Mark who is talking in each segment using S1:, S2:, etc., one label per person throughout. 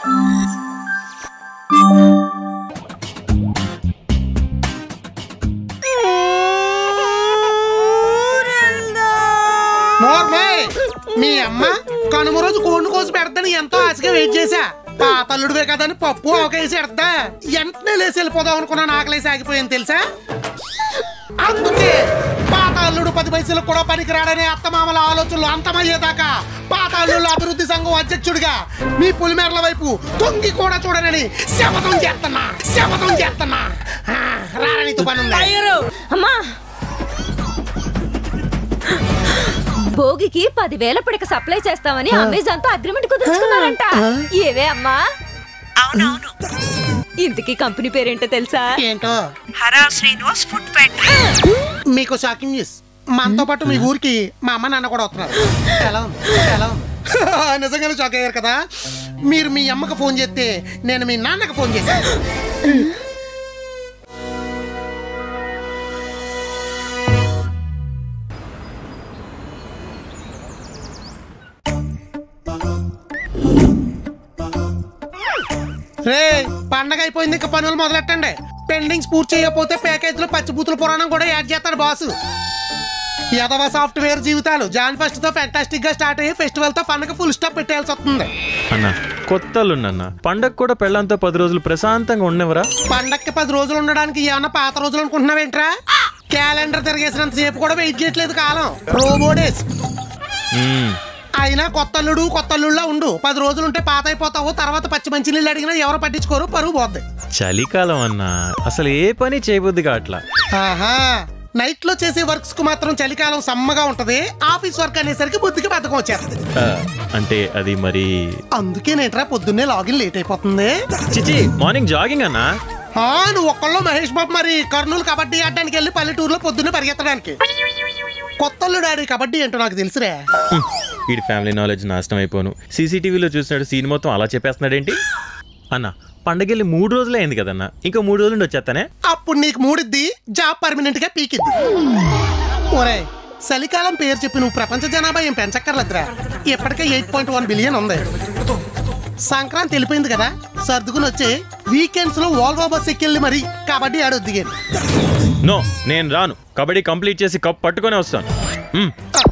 S1: నోర్మయ్ మీ అమ్మ కనుమ రోజు కోడిని కోసి పెడతాను ఎంతో ఆశగా వెయిట్ చేశా పాతల్లుడివే కదని పప్పు ఆకేసి పెడతా వెంటనే లేసి వెళ్ళిపోదాం అనుకున్నా నాకలేసి ఆగిపోయింది తెలుసా అందుకే పాత అల్లుడు పది పైసలకు కూడా పనికిరాడనే అత్తమామల ఆలోచనలు అంతమయ్యేదాకా పాత అల్లుళ్ళ అభివృద్ధి సంఘం అధ్యక్షుడిగా మీ పులిమేరల వైపు తొంగి కూడా చూడనని శపథం చేస్తున్నా శపథం చేస్తున్నా ఆ, రారనితో పని ఉంది
S2: అమ్మా భోగికి పదివేల పిడక సప్లై చేస్తామని అమెజాన్ తో అగ్రిమెంట్ కుదుర్చుకున్నారంట ఏవే అమ్మా
S3: అవునవును
S2: ఇంతకీ కంపెనీ పేరేంటో తెలుసా
S1: ఏంటో
S3: హరా శ్రీనివాస్ ఫుడ్ ప్యాంట్రీ
S1: మీకు షాకింగ్ న్యూస్ మనతో పాటు మీ ఊరికి మా అమ్మ నాన్న కూడా వస్తున్నారు ఎలా ఉంది ఎలా ఉంది నిజంగానే షాక్ అయ్యారు కదా మీరు మీ అమ్మకి ఫోన్ చేస్తే నేను మీ నాన్నకి ఫోన్ చేశాను రే పండగ అయిపోయింది ఇంకా పనులు మొదలెట్టండి పెండింగ్స్ పూర్తి చేయకపోతే ప్యాకేజీలో పచ్చిబూతుల పురాణం కూడా యాడ్ చేస్తాడు బాసు యదవ సాఫ్ట్వేర్ జీవితాలు జాన్ ఫస్ట్ తో ఫ్యాంటాస్టిక్ గా స్టార్ట్ అయ్యి ఫెస్టివల్ తో పండగ ఫుల్ స్టాప్ పెట్టేయాల్సి వస్తుంది
S4: అన్న కొత్తలుండన్న పండగ కూడా పెళ్ళంతో పది రోజులు ప్రశాంతంగా ఉండేవరా
S1: పండక్కి పది రోజులు ఉండడానికి ఏమన్నా పాత రోజులు అనుకుంటున్నావేంట్రా క్యాలెండర్ తిరిగేసినంత సేపు కూడా వెయిట్ చేయట్లేదు కాలం రోబోడేస్ అయినా కొత్త అల్లుడు కొత్త అల్లుడులా ఉండు పది రోజులు ఉంటే పాత అయిపోతావు తర్వాత పచ్చి మంచి నీళ్ళు అడిగినా ఎవరు పట్టించుకోరు పరువు పోద్ది
S4: చలికాలం అన్న అసలు ఏ పని చేయబుద్ది కావట్లా
S1: ఆహా నైట్ లో చేసే వర్క్స్ కు మాత్రం చలికాలం సమ్మగా ఉంటది ఆఫీస్ వర్క్ అనేసరికి బుద్ధికి బద్ధకం వచ్చేస్తుంది
S4: ఆ, అంటే అది మరి
S1: అందుకేనేట్రా పొద్దున్నే లాగిన్ లేట్ అయిపోతుంది
S4: చిచి మార్నింగ్ జాగింగ్ అన్నా
S1: ఆ, నువ్వు ఒక్కళ్ళు మహేష్ బాబు మరి కర్నూలు కబడ్డీ ఆడడానికి వెళ్ళి పల్లెటూరులో పొద్దున్నే పరిగెత్తడానికి కొత్తల్లుడు ఆడి కబడ్డీ ఏంటో నాకు తెలుసురే
S4: హ్మ్. వీడి ఫ్యామిలీ నాలెడ్జ్ నాశనం అయిపోను సీసీటీవీలో చూసినాడు సీన్ మొత్తం అలా చెప్పేస్తున్నాడేంటి అన్న పండగెళ్ళి మూడు రోజులే అయింది కదన్న ఇంకో మూడు రోజులు నుండి వచ్చేస్తానే
S1: అప్పుడు నీకు మూడిద్ది జాబ్ పర్మనెంట్ గా పీకిద్ది ఒరే చలికాలం పేరు చెప్పి నువ్వు ప్రపంచ జనాభా ఏం పెంచక్కర్లేదురా ఇప్పటికే ఎయిట్ పాయింట్ వన్ బిలియన్ ఉంది సంక్రాంతి వెళ్ళిపోయింది కదా సర్దుకుని వచ్చి వీకెండ్స్ లో వాల్వో బస్ ఎక్కెళ్ళి మరి కబడ్డీ ఆడొద్దు దిగాను
S4: నో నేను రాను కబడ్డీ కంప్లీట్ చేసి కప్ పట్టుకొని వస్తాను హ్మ్.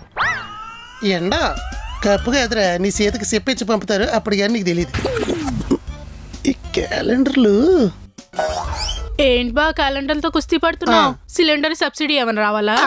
S1: ఎండ కప్పుగా ఎదురా నీ చేతికి చెప్పిచ్చి పంపుతారు అప్పుడు కానీ నీకు తెలియదు ఈ క్యాలెండర్లు
S5: ఏంటి బా క్యాలెండర్తో కుస్తీ పడుతున్నావు సిలిండర్ సబ్సిడీ ఏమైనా రావాలా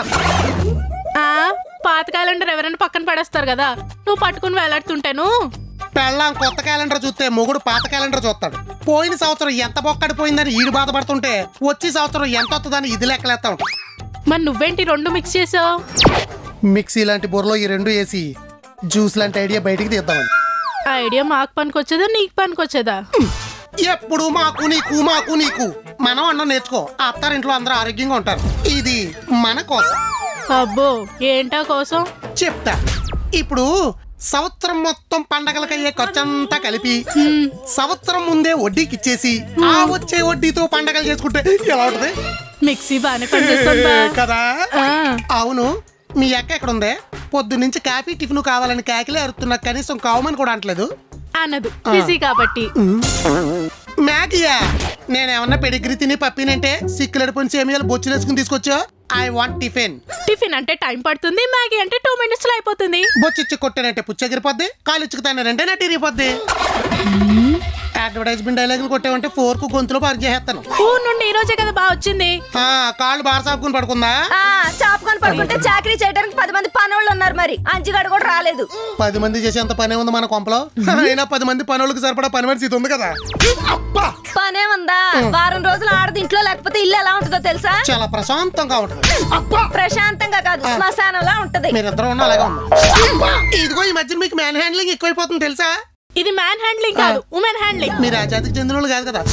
S5: ఆ పాత క్యాలెండర్ ఎవరైనా పక్కన పడేస్తారు కదా నువ్వు పట్టుకుని వేలాడుతుంటాను
S1: పెళ్ళాం కొత్త క్యాలెండర్ చూస్తే మొగుడు పాత క్యాలెండర్ చూస్తాడు పోయిన సంవత్సరం ఎంత బొక్కడిపోయిందని ఈడు బాధపడుతుంటే వచ్చే సంవత్సరం ఎంత వస్తుందని ఇది లెక్కలేస్తా ఉంటాడు
S5: మరి నువ్వేంటి రెండు మిక్స్ చేసావు
S1: మిక్సీ లాంటి బుర్రలో ఈ రెండు వేసి జ్యూస్ లాంటి ఐడియా బయటికి తీద్దామని
S5: ఆ ఐడియా మాకు పనికొచ్చేదా నీకు పనికొచ్చేదా
S1: ఎప్పుడు మాకు నీకు మాకు నీకు మనం అన్నం నేర్చుకో అత్తారింట్లో అందరూ ఆరోగ్యంగా ఉంటారు ఇది మన కోసం
S5: అబ్బో ఏంటా కోసం
S1: చెప్తా ఇప్పుడు సంవత్సరం మొత్తం పండగలకయ్యే ఖర్చంతా కలిపి సంవత్సరం ముందే వడ్డీకి ఇచ్చేసి ఆ వచ్చే వడ్డీతో పండగలు చేసుకుంటే ఎలా ఉంటది
S5: మిక్సీ బాగానే పనిచేస్తుందా
S1: కదా
S5: ఆ,
S1: అవును మీ అక్క ఎక్కడ ఉందే పొద్దు నుంచి కాఫీ టిఫిన్ కావాలని కాకిలే అరుతున్నా కనీసం కావమని కూడా అంటలేదు
S5: అనదు బిజీ కాబట్టి
S1: మ్యాగీయా నేనేమన్నా పెడిగ్రీ తిని పప్పినంటే సిక్కులడిపోయిన సేమియాలు బొచ్చులేసుకుని తీసుకొచ్చా ఐ వాంట్ టిఫిన్
S5: టిఫిన్ అంటే టైం పడుతుంది మ్యాగీ అంటే టూ మినిట్స్ లో అయిపోతుంది
S1: బొచ్చిచ్చి కొట్టానంటే పుచ్చగిరిపోద్ది కాలు ఇచ్చుకుతానంటే నటి ఇరిగిపోద్ది అడ్వర్టైజ్మెంట్ డైలాగులు కొట్టావంటే ఫోర్కు గొంతులో పార్క్ చేసేస్తాను
S5: ఊరు నుండి ఈ రోజే కదా బాగా వచ్చింది
S1: ఆ, కాళ్ళు బాగా సాపుకుని పడుకుందా
S2: ఆ చాపుకొని పడుకుంటే చాకరీ చేయడానికి పది మంది పనోళ్ళు ఉన్నారు మరి అంచుగాడు కూడా రాలేదు
S1: పది మంది చేసేంత పనే ఉంది మన కొంపలో అయినా పది మంది పనులకు సరిపడా పని మనిషి ఇది ఉంది కదా అబ్బా
S2: పనే ఉందా వారం రోజులు ఆడది ఇంట్లో లేకపోతే ఇల్లు ఎలా ఉంటుందో తెలుసా
S1: చాలా ప్రశాంతంగా ఉంటుంది అబ్బా
S2: ప్రశాంతంగా కాదు శ్మశానంలా ఉంటది
S1: మీరిద్దరు ఉన్న అలాగే ఉంది అబ్బా! ఇదిగో ఈ మధ్య మీకు మ్యాన్ హ్యాండ్లింగ్ ఎక్కువైపోతుంది తెలుసా
S5: ఇది మ్యాన్ హ్యాండ్లింగ్ కాదు ఉమెన్ హ్యాండ్లింగ్
S1: మీరు ఆ జాతికి చెందిన వాళ్ళు కాదు కదా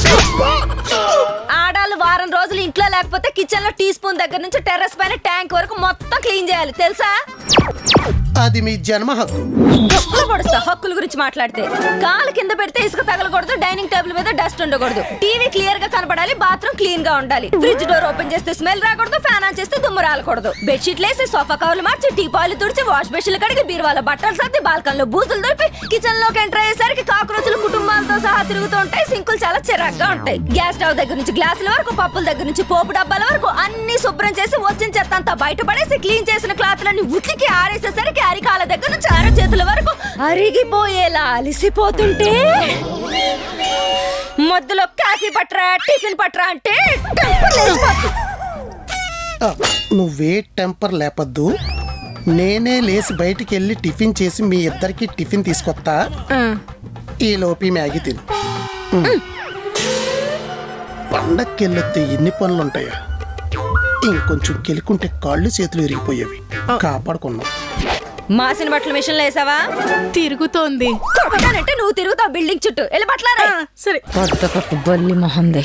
S2: ఆడాలు వారం రోజులు ఇంట్లో లేకపోతే కిచెన్ లో టీ స్పూన్ దగ్గర నుంచి టెర్రస్ పైన ట్యాంక్ వరకు మొత్తం క్లీన్ చేయాలి తెలుసా
S1: అది మీ జన్మ హక్కు
S2: గొప్పలు పడుస్తా హక్కుల గురించి మాట్లాడితే కాలు కింద పెడితే ఇసుక తగలకూడదు డైనింగ్ టేబుల్ మీద డస్ట్ ఉండకూడదు టీవీ క్లియర్ గా కనపడాలి బాత్రూమ్ క్లీన్ గా ఉండాలి ఫ్రిడ్జ్ డోర్ ఓపెన్ చేస్తే స్మెల్ రాకూడదు ఫ్యాన్ ఆన్ చేస్తే దుమ్ము రాలకూడదు బెడ్షీట్ లేసి సోఫా కవర్లు మార్చి టీ పాలు తుడిచి వాష్ బెషన్లు కడిగి బీరువాల బట్టలు సర్ది బాల్కన్ లో బూజులు దొరికి కిచెన్ లోకి ఎంటర్ అయ్యేసరికి కాక్రోచులు కుటుంబాలతో సహా తిరుగుతూ ఉంటాయి సింకులు చాలా చిరాగ్గా ఉంటాయి గ్యాస్ స్టవ్ దగ్గర నుంచి గ్లాసుల వరకు పప్పుల దగ్గర నుంచి పోపు డబ్బాల వరకు అన్ని శుభ్రం చేసి వచ్చిన చెత్త అంతా బయటపడేసి క్లీన్ చేసిన క్లాత్లన్నీ ఉతికి ఆరేసేసరికి అరికాల దగ్గర నుంచి అర చేతుల వరకు అరిగిపోయేలా అలిసిపోతుంటే మధ్యలో కాఫీ పట్రా టిఫిన్ పట్రా అంటే టెంపర్ లేచిపోతుంది.
S1: ఆ, నువ్వే టెంపర్ లేపద్దు నేనే లేచి బయటికి వెళ్ళి టిఫిన్ చేసి మీ ఇద్దరికి టిఫిన్ తీసుకొస్తా
S5: ఆ,
S1: ఈ లోపి మ్యాగీ తిను ఉమ్. పండక్కి వెళ్ళొస్తే ఎన్ని పనులు ఉంటాయా ఇంకొంచెం కెలుకుంటే కాళ్ళు చేతులు విరిగిపోయేవి కాపాడుకున్నాం
S2: మాసిన బట్టల మిషన్ వేసావా
S5: తిరుగుతోంది
S2: కొట్టనంటే నువ్వు తిరుగుతావు బిల్డింగ్ చుట్టూ వెళ్ళి బట్టలారా
S5: ఆ, సరే
S2: కొత్త కొత్త బల్లి మొహంది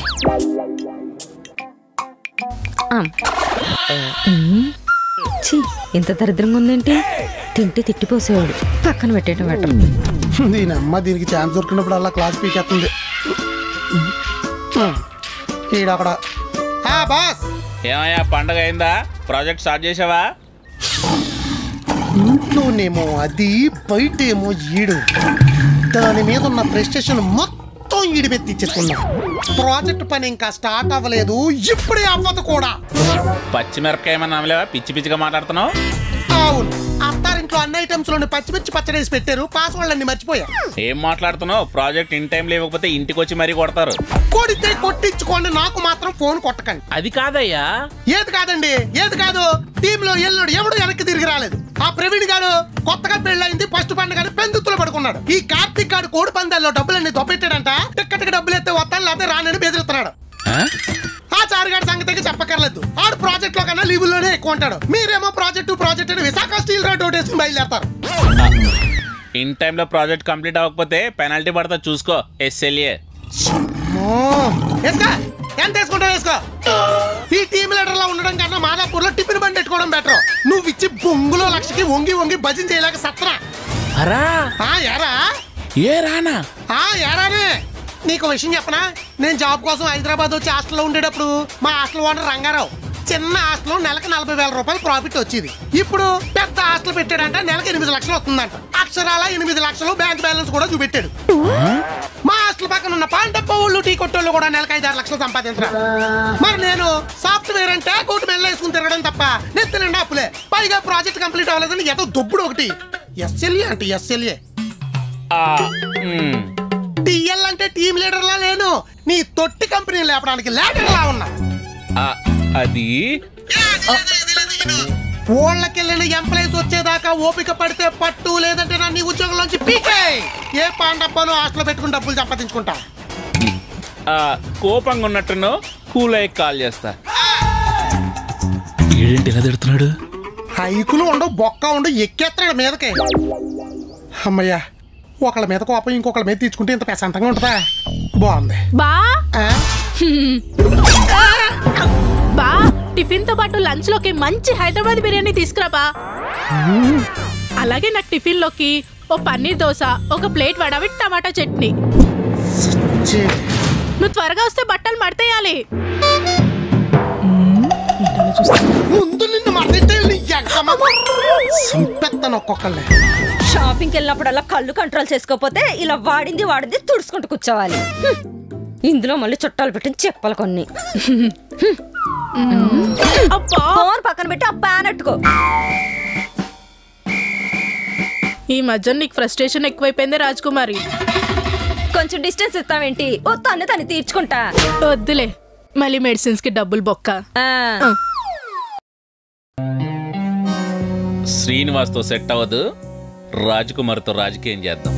S2: ఛీ ఇంత దరిద్రంగా ఉందేంటి తింటే తిట్టిపోసేవాడు పక్కన పెట్టేయటం బెటర్
S1: దీని అమ్మ దీనికి ఛాన్స్ దొరికినప్పుడు అలా క్లాస్ పీకేస్తుంది ఈడక్కడ ఆ, బాస్
S6: ఏమయ్యా పండగ అయిందా ప్రాజెక్ట్ స్టార్ట్ చేసావా
S1: ఇంట్లోనేమో అది బయటేమో ఈడు దాని మీద ఉన్న ప్రెస్టేషన్ మొత్తం ఈడి మీద తెచ్చేసుకున్నాం ప్రాజెక్ట్ పని ఇంకా స్టార్ట్ అవ్వలేదు ఇప్పుడే అవ్వదు కూడా
S6: పచ్చిమిరపకాయ ఏమన్నా నమ్మలేవా పిచ్చి పిచ్చిగా మాట్లాడుతున్నావు
S1: అవును అత్తారింట్లో అన్ని ఐటమ్స్ లోని పచ్చిమిర్చి పచ్చడి వేసి పెట్టారు పాస్వర్డ్ అన్ని మర్చిపోయా
S6: ఏం మాట్లాడుతున్నావు ప్రాజెక్ట్ ఇన్ టైం లేకపోతే ఇంటికి వచ్చి మరీ కొడతారు
S1: కొడితే కొట్టించుకోండి నాకు మాత్రం ఫోన్ కొట్టకండి
S6: అది కాదయ్యా
S1: ఏది కాదండి ఏది కాదు టీమ్ లో ఎల్లుడు ఎవడు వెనక్కి తిరిగి రాలేదు ఆ ప్రవీణ్ గాడు కొత్తగా పెళ్ళయింది ఫస్ట్ పండుగని పెందుతులు పడుకున్నాడు ఈ కార్తిక్ గాడు కోడి పందాల్లో డబ్బులన్నీ దొబ్బెట్టాడంట టిక్కటికి డబ్బులు ఎత్తే వస్తాను లేకపోతే రానని బెదిరిస్తున్నాడు
S6: ఆ?
S1: ఆ చారుగాడి సంగతికి చెప్పక్కర్లేదు ఆడు ప్రాజెక్ట్ లో కన్నా లీవ్ లోనే ఎక్కువ ఉంటాడు మీరేమో ప్రాజెక్టు ప్రాజెక్ట్ అని విశాఖ స్టీల్ రోడ్ వేసుకుని బయలుదేరతారు
S6: ఇన్ టైంలో ప్రాజెక్ట్ కంప్లీట్ అవ్వకపోతే పెనాల్టీ పడతా చూసుకో ఎస్ఎల్ఏ
S1: అమ్మో. వేసుకో ఎంత వేసుకుంటావు వేసుకో ఈ టీమ్ లీడర్ లా ఉండడం కన్నా మాదాపూర్ లో టిఫిన్ బండి పెట్టుకోవడం బెటర్ నువ్వు ఇచ్చి బొంగులో లక్షకి వంగి వంగి భజన చేయలేక సత్రా
S6: అరా
S1: ఆ ఎరా
S6: ఏ రానా
S1: ఆ ఎరానే నీకు విషయం చెప్పనా నేను జాబ్ కోసం హైదరాబాద్ వచ్చి హాస్టల్లో ఉండేటప్పుడు మా హాస్టల్ ఓనర్ రంగారావు చిన్న హాస్టల్ నెలకు నలభై వేల రూపాయలు ప్రాఫిట్ వచ్చేది ఇప్పుడు పెద్ద హాస్టల్ పెట్టాడంట నెలకు ఎనిమిది లక్షలు వస్తుందంట అక్షరాల ఎనిమిది లక్షలు బ్యాంక్ బ్యాలెన్స్ కూడా చూపెట్టాడు మా హాస్టల్ పక్కన ఉన్న పాండప్ప ఊళ్ళు టీ కొట్టోళ్ళు కూడా నెలకు ఐదు ఆరు లక్షలు సంపాదించరా మరి నేను సాఫ్ట్వేర్ అంటే కోటి మెల్ల వేసుకుని తిరగడం తప్ప నెత్తి నిండా అప్పులే పైగా ప్రాజెక్ట్ కంప్లీట్ అవ్వలేదని ఏదో దొబ్బుడు ఒకటి ఎస్ఎల్ఏ అంటే ఎస్ఎల్ఏ
S6: ఆ, మ్.
S1: టిఎల్ అంటే టీమ్ లీడర్ లా లేను నీ తొట్టి కంపెనీ లేపడానికి లీడర్ లా ఉన్నా
S6: ఆ, అది
S1: ఊళ్ళకెళ్ళిన ఎంప్లాయీస్ వచ్చేదాకా ఓపిక పడితే పట్టు లేదంటే నా నీ ఉద్యోగంలోంచి పీకే ఏ పాండప్పను హాస్టల్ పెట్టుకుని డబ్బులు సంపాదించుకుంటా
S6: ఆ, కోపంగా ఉన్నట్టును కూల్ అయ్యి కాల్ చేస్తా ఏంటి ఇలా తిడుతున్నాడు
S1: హైకులు ఉండవు బొక్క ఉండవు ఎక్కేస్తాడు మీదకి అమ్మయ్యా ఒకళ్ళ మీద కోపం ఇంకొకళ్ళ మీద తీసుకుంటే ఇంత ప్రశాంతంగా ఉంటుందా బాగుంది
S5: బా
S1: ఆ?
S5: బా టిఫిన్ తో పాటు లంచ్ లోకి మంచి హైదరాబాద్ బిర్యానీ తీసుకురా బా అలాగే నాకు టిఫిన్ లోకి ఓ పన్నీర్ దోశ ఒక plate vada with tomato chutney
S1: ఛీ.
S5: నువ్వు త్వరగా వస్తే బట్టలు మడతేయాలి
S1: ముందు నిన్ను మరణిస్తే సంపెత్తాను ఒక్కొక్కళ్ళని
S2: షాపింగ్కి వెళ్ళినప్పుడల్లా కళ్ళు కంట్రోల్ చేసుకోకపోతే ఇలా వాడింది వాడింది తుడుచుకుంటూ కూర్చోవాలి హ్మ్. ఇందులో మళ్ళీ చుట్టాలు పెట్టిన చెప్పాలి కొన్ని
S5: అబ్బా
S2: ఫోన్ పక్కన పెట్టి ఆ ప్యాన్ అట్టుకో
S5: ఈ మధ్య నీకు ఫ్రస్ట్రేషన్ ఎక్కువైపోయింది రాజ్కుమారి
S2: కొంచెం డిస్టెన్స్ ఇస్తావేంటి ఓ తను తను తీర్చుకుంటా
S5: వద్దులే మళ్ళీ మెడిసిన్స్ కి డబ్బులు బొక్క
S2: ఆ,
S6: శ్రీనివాస్తో సెట్ అవ్వదు రాజకుమార్తో రాజకీయం చేద్దాం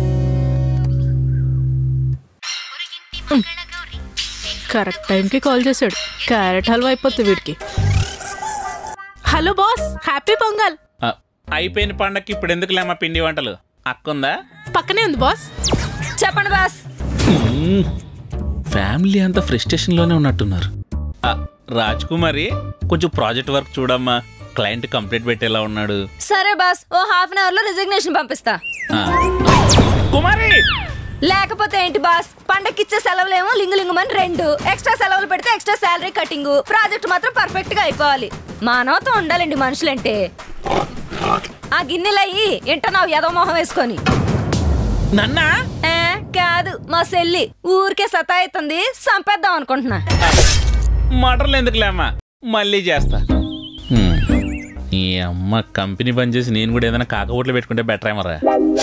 S5: కరెక్ట్ టైంకి కాల్ చేశాడు క్యారెట్ హల్వా అయిపోతుంది వీడికి హలో బాస్ హ్యాపీ పొంగల్
S6: ఆ, అయిపోయిన పండక్కి ఇప్పుడు ఎందుకులేమ్మా పిండి వంటలు అక్కుందా
S5: పక్కనే ఉంది బాస్
S2: చెప్పండి బాస్
S6: ఫ్యామిలీ అంతా ఫ్రస్ట్రేషన్ లోనే ఉన్నట్టున్నారు ఆ, రాజ్కుమారి కొంచెం ప్రాజెక్ట్ వర్క్ చూడమ్మా క్లయింట్ కంప్లీట్ పెట్టేలా ఉన్నాడు
S2: సరే బాస్ ఓ హాఫ్ అన్ అవర్ లో రిజిగ్నేషన్ పంపిస్తా
S6: ఆ. కుమారి
S2: లేకపోతే ఏంటి బాస్ పండక్కిచ్చే సెలవులేమో లింగు లింగుమని రెండు ఎక్స్ట్రా సెలవులు పెడితే ఎక్స్ట్రా శాలరీ కటింగ్ ప్రాజెక్ట్ మాత్రం పర్ఫెక్ట్ గా అయిపోవాలి మానవతో ఉండాలండి మనుషులంటే ఆ గిన్నెలయ్యి ఎంటనావు ఎదో మొహం వేసుకొని
S6: నన్నా
S2: ఏ, కాదు మా సెల్లి ఊరికే సతాయిస్తుంది సంపేద్దాం అనుకుంటున్నా
S6: మటర్లు ఎందుకులేమ్మా మళ్ళీ చేస్తా హ్మ్. ఈ అమ్మ కంపెనీ బంద్ చేసి నేను కూడా ఏదైనా కాకపోట్లు పెట్టుకుంటే బెటర్ ఏమరా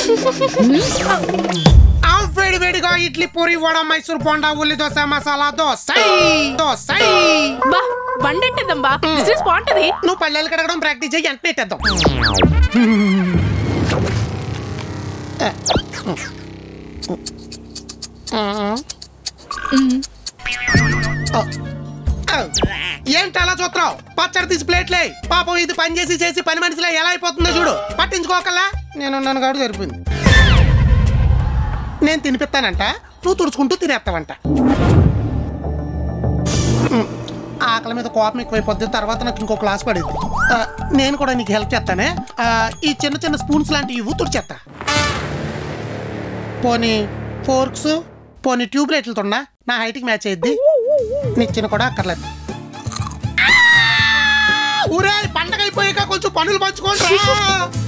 S1: ఆ వేడి వేడిగా ఇడ్లీ పూరి వడ మైసూర్ బోండా ఉల్లి దోశ మసాలా దోశ దోశ
S5: బా బండెట్టేద్దాం బా బిజినెస్ బాగుంటది
S1: నువ్వు పల్లెలు కడగడం ప్రాక్టీస్ చేయి వెంటనే ఇట్టేద్దాం ఏంటి అలా చూస్తున్నావు పచ్చడి తీసి ప్లేట్లే పాపం ఇది పని చేసి చేసి పని మనిషిలో ఎలా అయిపోతుందో చూడు పట్టించుకోకల్లా నేను నన్ను కాడు సరిపోయింది నేను తినిపిస్తానంట నువ్వు తుడుచుకుంటూ తినేస్తావంట ఉమ్, ఆకలి మీద కోపం ఎక్కువైపోద్ది తర్వాత నాకు ఇంకో క్లాస్ పడేది ఆ, నేను కూడా నీకు హెల్ప్ చేస్తానే ఆ, ఈ చిన్న చిన్న స్పూన్స్ లాంటివి ఇవ్వు తుడిచేస్తా పోనీ ఫోర్క్స్ పోనీ ట్యూబ్ లైట్లతో నా హైట్కి మ్యాచ్ అయ్యిద్ది నిచ్చిన కూడా అక్కర్లేదు ఊరే పండగ అయిపోయాక కొంచెం పనులు పంచుకోండి